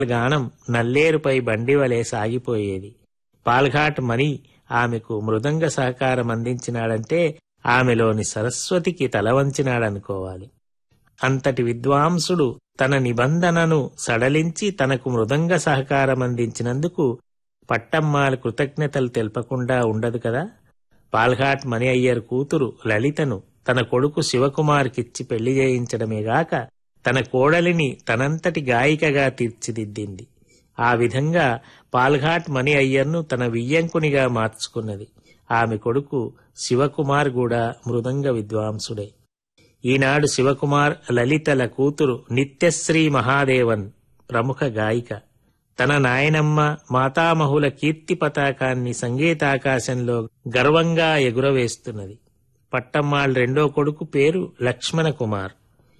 గానం నల్లేరుపై బండి వలె సాగిపోయేది పాల్ఘాట్ మణి ఆమెకు మృదంగ సహకారం అందించినాడంటే ఆమెలోని సరస్వతికి తలవంచినాడనుకోవాలి అంతటి విద్వాంసుడు తన నిబంధనను సడలించి తనకు మృదంగ సహకారం అందించినందుకు పట్టమ్మాళ్ కృతజ్ఞతలు తెలపకుండా ఉండదు కదా పాల్ఘాట్ మణి అయ్యర్ కూతురు లలితను తన కొడుకు శివకుమార్కిచ్చి పెళ్లి చేయించడమే గాక తన కోడలిని తనంతటి గాయికగా తీర్చిదిద్దింది ఆ విధంగా పాల్ఘాట్ మణి అయ్యర్ను తన వియ్యంకునిగా మార్చుకున్నది ఆమె కొడుకు శివకుమార్ కూడా మృదంగ విద్వాంసుడే ఈనాడు శివకుమార్ లలితల కూతురు నిత్యశ్రీ మహాదేవన్ ప్రముఖ గాయిక తన నాయనమ్మ మాతామహుల కీర్తి పతాకాన్ని సంగీతాకాశంలో గర్వంగా ఎగురవేస్తున్నది పట్టమ్మాళ్ రెండో కొడుకు పేరు లక్ష్మణ కుమార్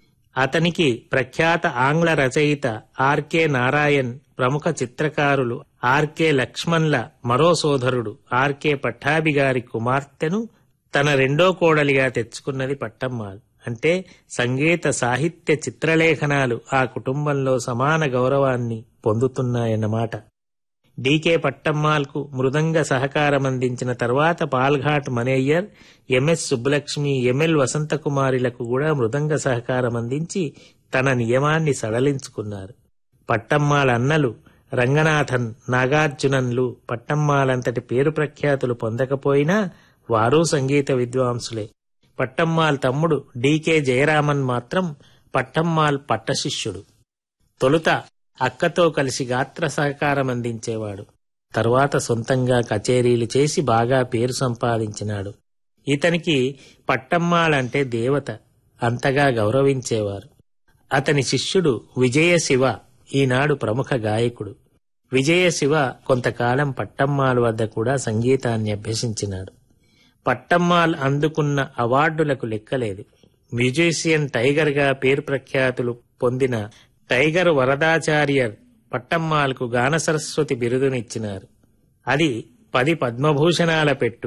అతనికి ప్రఖ్యాత ఆంగ్ల రచయిత ఆర్కే నారాయణ్ ప్రముఖ చిత్రకారులు ఆర్కే లక్ష్మణ్ల మరో సోదరుడు ఆర్కే పట్టాభి గారి కుమార్తెను తన రెండో కోడలిగా తెచ్చుకున్నది పట్టమ్మాళ్ అంటే సంగీత సాహిత్య చిత్రలేఖనాలు ఆ కుటుంబంలో సమాన గౌరవాన్ని పొందుతున్నాయన్నమాట డీకే పట్టమ్మాల్కు మృదంగ సహకారం అందించిన తర్వాత పాల్ఘాట్ మనయ్యర్ ఎంఎస్ సుబ్బలక్ష్మి ఎంఎల్ వసంతకుమారిలకు కూడా మృదంగ సహకారం అందించి తన నియమాన్ని సడలించుకున్నారు పట్టమ్మాళ అన్నలు రంగనాథన్ నాగార్జునన్లు పట్టమ్మాలంతటి పేరు ప్రఖ్యాతులు పొందకపోయినా వారూ సంగీత విద్వాంసులే పట్టమ్మాల్ తమ్ముడు డీకే జయరామన్ మాత్రం పట్టమ్మాల్ పట్టశిష్యుడు తొలుత అక్కతో కలిసి గాత్ర సహకారం అందించేవాడు తరువాత సొంతంగా కచేరీలు చేసి బాగా పేరు సంపాదించినాడు ఇతనికి పట్టమ్మాళంటే దేవత అంతగా గౌరవించేవారు అతని శిష్యుడు విజయ శివ ఈనాడు ప్రముఖ గాయకుడు విజయ శివ కొంతకాలం పట్టమ్మాళ్ వద్ద కూడా సంగీతాన్ని అభ్యసించినాడు పట్టమ్మాల్ అందుకున్న అవార్డులకు లెక్కలేదు మ్యూజిషియన్ టైగర్గా పేరు ప్రఖ్యాతులు పొందిన టైగర్ వరదాచార్యర్ పట్టమ్మాల్కు గాన సరస్వతి బిరుదునిచ్చినారు అది పది పద్మభూషణాల పెట్టు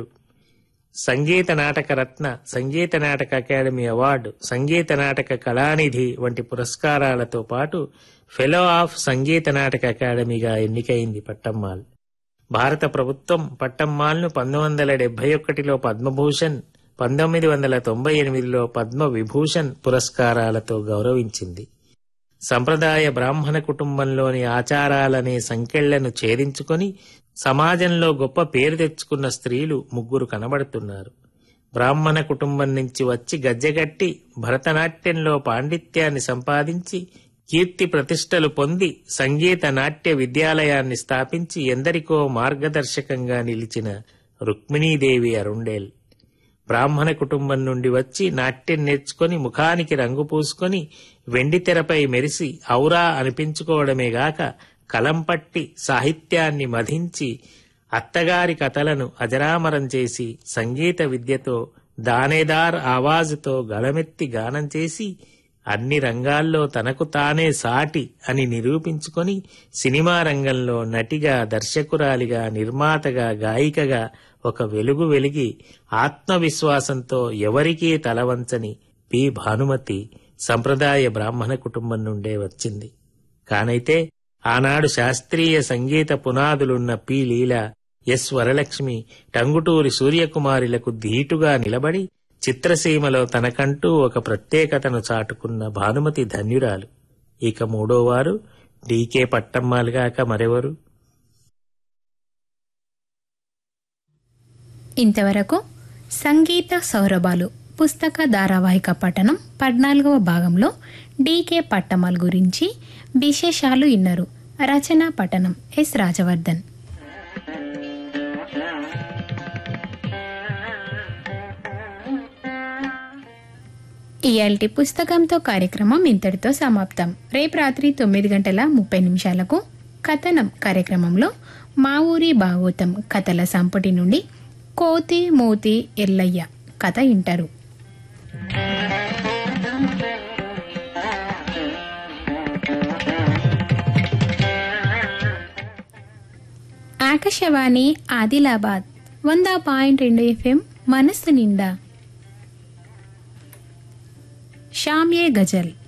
సంగీత నాటక రత్న సంగీత నాటక అకాడమీ అవార్డు సంగీత నాటక కళానిధి వంటి పురస్కారాలతో పాటు ఫెలో ఆఫ్ సంగీత నాటక అకాడమీగా ఎన్నికైంది పట్టమ్మాల్ భారత ప్రభుత్వం పట్టమ్మాల్ను పంతొమ్మిది వందల డెబ్బై ఒకటిలో పద్మభూషణ్ పంతొమ్మిది వందల తొంభై ఎనిమిదిలో పద్మ విభూషణ్ పురస్కారాలతో గౌరవించింది సంప్రదాయ బ్రాహ్మణ కుటుంబంలోని ఆచారాలనే సంకెళ్లను ఛేదించుకొని సమాజంలో గొప్ప పేరు తెచ్చుకున్న స్త్రీలు ముగ్గురు కనబడుతున్నారు బ్రాహ్మణ కుటుంబం నుంచి వచ్చి గజ్జెగట్టి భరతనాట్యంలో పాండిత్యాన్ని సంపాదించి కీర్తి ప్రతిష్టలు పొంది సంగీత నాట్య విద్యాలయాన్ని స్థాపించి ఎందరికో మార్గదర్శకంగా నిలిచిన రుక్మిణీదేవి అరుండేల్ బ్రాహ్మణ కుటుంబం నుండి వచ్చి నాట్యం నేర్చుకొని ముఖానికి రంగు పూసుకొని వెండి తెరపై మెరిసి ఔరా అనిపించుకోవడమే గాక కలం పట్టి సాహిత్యాన్ని మధించి అత్తగారి కథలను అజరామరం చేసి సంగీత విద్యతో దానేదార్ ఆవాజుతో గళమెత్తి గానం చేసి అన్ని రంగాల్లో తనకు తానే సాటి అని నిరూపించుకొని సినిమా రంగంలో నటిగా దర్శకురాలిగా నిర్మాతగా గాయికగా ఒక వెలుగు వెలిగి ఆత్మవిశ్వాసంతో ఎవరికీ తలవంచని పి భానుమతి సంప్రదాయ బ్రాహ్మణ కుటుంబం నుండే వచ్చింది కానైతే ఆనాడు శాస్త్రీయ సంగీత పునాదులున్న పి లీల ఎస్ వరలక్ష్మి టంగుటూరి సూర్యకుమారిలకు ధీటుగా నిలబడి చిత్రసీమలో తనకంటూ ఒక ప్రత్యేకతను చాటుకున్న భానుమతి ధన్యురాలు ఇక మూడోవారు డీకే పట్టమ్మాలుగాక మరెవరు ఇంతవరకు సంగీత సౌరభాలు పుస్తక ధారావాహిక పఠనం పద్నాలుగవ భాగంలో డీకే పట్టమల్ గురించి విశేషాలు ఇన్నరు రచన పఠనం ఎస్ రాజవర్ధన్ ఇయాల్టి పుస్తకంతో కార్యక్రమం ఇంతటితో సమాప్తం రేపు రాత్రి తొమ్మిది గంటల ముప్పై నిమిషాలకు కథనం కార్యక్రమంలో మా ఊరి భాగోతం కథల సంపుటి నుండి కోతి మోతి ఎల్లయ్య కథ ఇంటారు ఆకాశవాణి ఆదిలాబాద్ వంద పాయింట్ రెండు ఎఫ్ఎం మనస్సు నిండా షామ్యే గజల్